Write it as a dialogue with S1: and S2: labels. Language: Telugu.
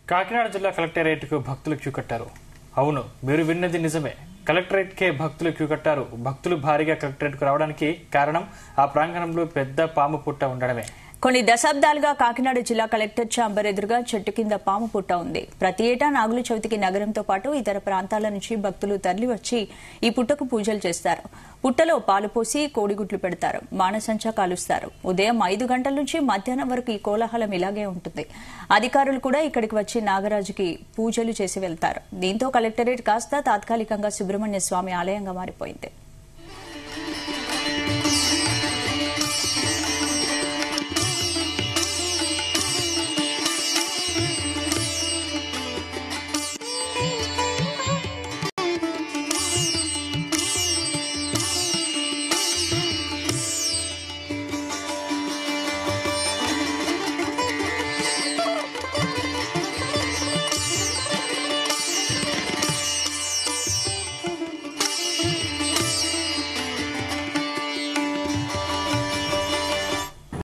S1: కాకినాడ జిల్లా కలెక్టరేట్ కు భక్తులు క్యూ కట్టారు అవును మీరు విన్నది నిజమే కలెక్టరేట్ కే భక్తులు క్యూ కట్టారు భక్తులు భారీగా కలెక్టరేట్ కు రావడానికి కారణం ఆ ప్రాంగణంలో పెద్ద పాము పుట్ట ఉండడమే
S2: కొన్ని దశాబ్దాలుగా కాకినాడ జిల్లా కలెక్టర్ ఛాంబర్ ఎదురుగా చెట్టు కింద పాము పుట్ట ఉంది ప్రతి ఏటా నాగుల చవితికి నగరంతో పాటు ఇతర ప్రాంతాల నుంచి భక్తులు తరలివచ్చి ఈ పుట్టకు పూజలు చేస్తారు పుట్టలో పాలు పోసి కోడిగుడ్లు పెడతారు మానసంచా కాలుస్తారు ఉదయం ఐదు గంటల నుంచి మధ్యాహ్నం వరకు ఈ కోలాహలం ఇలాగే ఉంటుంది అధికారులు కూడా ఇక్కడికి వచ్చి నాగరాజుకి పూజలు చేసి వెళ్తారు దీంతో కలెక్టరేట్ కాస్త తాత్కాలికంగా సుబ్రహ్మణ్య స్వామి ఆలయంగా మారిపోయింది